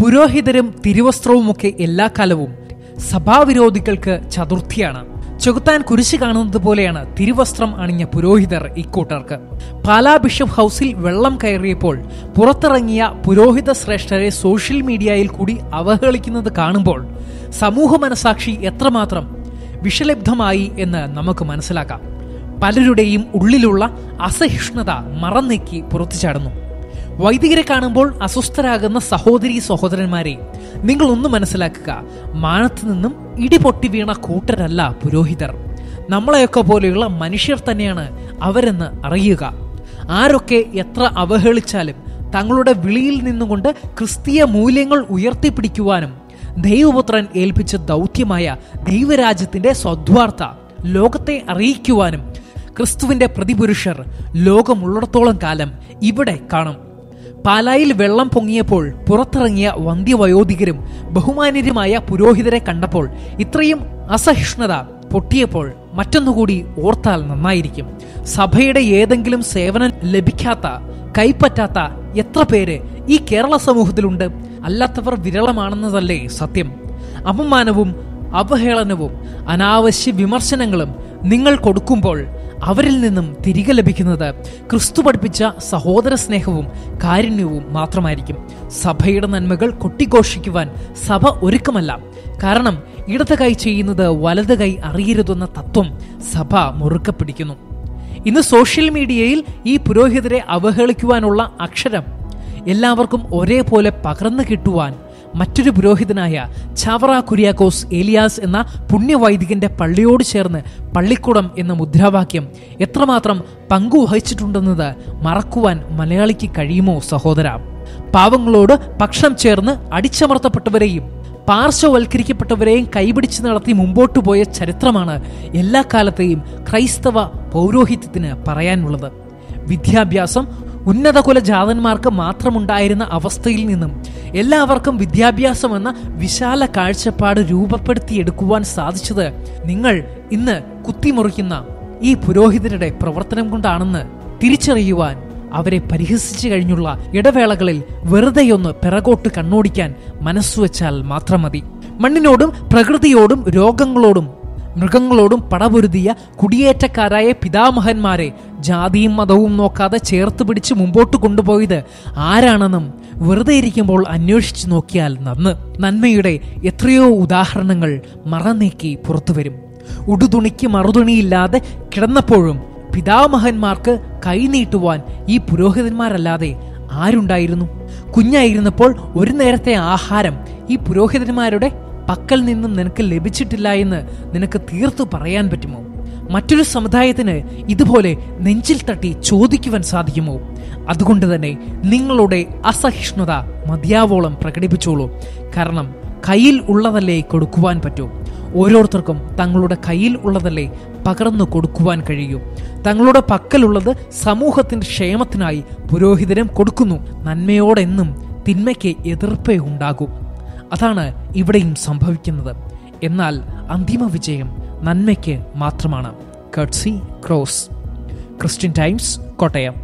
പുരോഹിതരും തിരുവസ്ത്രവുമൊക്കെ എല്ലാ കാലവും സഭാവിരോധികൾക്ക് ചതുർത്ഥിയാണ് ചെകുത്താൻ കുരിശ് കാണുന്നത് പോലെയാണ് തിരുവസ്ത്രം അണിഞ്ഞ പുരോഹിതർ ഇക്കൂട്ടർക്ക് പാലാ ബിഷപ്പ് ഹൗസിൽ വെള്ളം കയറിയപ്പോൾ പുറത്തിറങ്ങിയ പുരോഹിത ശ്രേഷ്ഠരെ സോഷ്യൽ മീഡിയയിൽ കൂടി അവഹേളിക്കുന്നത് കാണുമ്പോൾ സമൂഹ മനസാക്ഷി എത്രമാത്രം വിഷലബ്ധമായി എന്ന് നമുക്ക് മനസ്സിലാക്കാം പലരുടെയും ഉള്ളിലുള്ള അസഹിഷ്ണുത മറന്നേക്കി പുറത്തു ചാടുന്നു വൈദികരെ കാണുമ്പോൾ അസ്വസ്ഥരാകുന്ന സഹോദരി സഹോദരന്മാരെ നിങ്ങൾ ഒന്ന് മനസ്സിലാക്കുക മാനത്ത് നിന്നും ഇടിപൊട്ടി വീണ കൂട്ടരല്ല പുരോഹിതർ നമ്മളെയൊക്കെ പോലെയുള്ള മനുഷ്യർ തന്നെയാണ് അവരെന്ന് അറിയുക ആരൊക്കെ എത്ര അവഹേളിച്ചാലും തങ്ങളുടെ വിളിയിൽ നിന്നുകൊണ്ട് ക്രിസ്തീയ മൂല്യങ്ങൾ ഉയർത്തിപ്പിടിക്കുവാനും ദൈവപുത്രൻ ഏൽപ്പിച്ച ദൗത്യമായ ദൈവരാജ്യത്തിന്റെ സ്വദ്വാർത്ത ലോകത്തെ അറിയിക്കുവാനും ക്രിസ്തുവിന്റെ പ്രതിപുരുഷർ ലോകമുള്ളിടത്തോളം കാലം ഇവിടെ കാണും പാലായിൽ വെള്ളം പൊങ്ങിയപ്പോൾ പുറത്തിറങ്ങിയ വന്ധ്യവയോധികരും ബഹുമാന്യരുമായ പുരോഹിതരെ കണ്ടപ്പോൾ ഇത്രയും അസഹിഷ്ണുത പൊട്ടിയപ്പോൾ മറ്റൊന്നുകൂടി ഓർത്താൽ നന്നായിരിക്കും സഭയുടെ ഏതെങ്കിലും സേവനം ലഭിക്കാത്ത കൈപ്പറ്റാത്ത എത്ര പേര് ഈ കേരള സമൂഹത്തിലുണ്ട് അല്ലാത്തവർ വിരളമാണെന്നതല്ലേ സത്യം അപമാനവും അവഹേളനവും അനാവശ്യ വിമർശനങ്ങളും നിങ്ങൾ കൊടുക്കുമ്പോൾ അവരിൽ നിന്നും തിരികെ ലഭിക്കുന്നത് ക്രിസ്തു പഠിപ്പിച്ച സഹോദര സ്നേഹവും കാരുണ്യവും മാത്രമായിരിക്കും സഭയുടെ നന്മകൾ കൊട്ടിഘോഷിക്കുവാൻ സഭ ഒരുക്കമല്ല കാരണം ഇടത് കൈ ചെയ്യുന്നത് വലത് കൈ അറിയരുതെന്ന തത്വം സഭ മുറുക്കെ പിടിക്കുന്നു ഇന്ന് സോഷ്യൽ മീഡിയയിൽ ഈ പുരോഹിതരെ അവഹേളിക്കുവാനുള്ള അക്ഷരം എല്ലാവർക്കും ഒരേപോലെ പകർന്നു കിട്ടുവാൻ മറ്റൊരു പുരോഹിതനായ ചാവറ കുര്യാക്കോസ് ഏലിയാസ് എന്ന പുണ്യവൈദികന്റെ പള്ളിയോട് ചേർന്ന് പള്ളിക്കുടം എന്ന മുദ്രാവാക്യം എത്രമാത്രം പങ്കുവഹിച്ചിട്ടുണ്ടെന്നത് മറക്കുവാൻ മലയാളിക്ക് കഴിയുമോ സഹോദര പാവങ്ങളോട് പക്ഷം ചേർന്ന് അടിച്ചമർത്തപ്പെട്ടവരെയും പാർശ്വവൽക്കരിക്കപ്പെട്ടവരെയും കൈപിടിച്ച് നടത്തി മുമ്പോട്ടു പോയ ചരിത്രമാണ് എല്ലാ കാലത്തെയും ക്രൈസ്തവ പൗരോഹിത്യത്തിന് പറയാനുള്ളത് വിദ്യാഭ്യാസം ഉന്നത കുലജാതന്മാർക്ക് മാത്രമുണ്ടായിരുന്ന അവസ്ഥയിൽ നിന്നും എല്ലാവർക്കും വിദ്യാഭ്യാസം എന്ന വിശാല കാഴ്ചപ്പാട് രൂപപ്പെടുത്തിയെടുക്കുവാൻ സാധിച്ചത് നിങ്ങൾ ഇന്ന് കുത്തിമുറിക്കുന്ന ഈ പുരോഹിതരുടെ പ്രവർത്തനം കൊണ്ടാണെന്ന് തിരിച്ചറിയുവാൻ അവരെ പരിഹസിച്ചു കഴിഞ്ഞുള്ള ഇടവേളകളിൽ വെറുതെയൊന്ന് പിറകോട്ട് കണ്ണോടിക്കാൻ മനസ്സുവെച്ചാൽ മാത്രം മതി മണ്ണിനോടും പ്രകൃതിയോടും രോഗങ്ങളോടും മൃഗങ്ങളോടും പടപൊരുതിയ കുടിയേറ്റക്കാരായ പിതാമഹന്മാരെ ജാതിയും മതവും നോക്കാതെ ചേർത്ത് പിടിച്ച് മുമ്പോട്ട് കൊണ്ടുപോയത് ആരാണെന്നും വെറുതെ ഇരിക്കുമ്പോൾ അന്വേഷിച്ചു നോക്കിയാൽ നന്ന് നന്മയുടെ എത്രയോ ഉദാഹരണങ്ങൾ മറനീക്കി പുറത്തുവരും ഉടുതുണിക്ക് മറുതുണിയില്ലാതെ കിടന്നപ്പോഴും പിതാമഹന്മാർക്ക് കൈനീട്ടുവാൻ ഈ പുരോഹിതന്മാരല്ലാതെ ആരുണ്ടായിരുന്നു കുഞ്ഞായിരുന്നപ്പോൾ ഒരു നേരത്തെ ആഹാരം ഈ പുരോഹിതന്മാരുടെ പക്കൽ നിന്നും നിനക്ക് ലഭിച്ചിട്ടില്ല എന്ന് നിനക്ക് തീർത്തു പറയാൻ പറ്റുമോ മറ്റൊരു സമുദായത്തിന് ഇതുപോലെ നെഞ്ചിൽ തട്ടി ചോദിക്കുവാൻ സാധിക്കുമോ അതുകൊണ്ട് തന്നെ നിങ്ങളുടെ അസഹിഷ്ണുത മതിയാവോളം പ്രകടിപ്പിച്ചോളൂ കാരണം കയ്യിൽ ഉള്ളതല്ലേ കൊടുക്കുവാൻ പറ്റൂ ഓരോരുത്തർക്കും തങ്ങളുടെ കയ്യിൽ ഉള്ളതല്ലേ പകർന്നു കൊടുക്കുവാൻ കഴിയൂ തങ്ങളുടെ പക്കലുള്ളത് സമൂഹത്തിന്റെ ക്ഷേമത്തിനായി പുരോഹിതരും കൊടുക്കുന്നു നന്മയോടെന്നും തിന്മയ്ക്ക് എതിർപ്പേ ഉണ്ടാകൂ അതാണ് ഇവിടെയും സംഭവിക്കുന്നത് എന്നാൽ അന്തിമ വിജയം നന്മയ്ക്ക് മാത്രമാണ് courtesy cross Christian Times Kottayam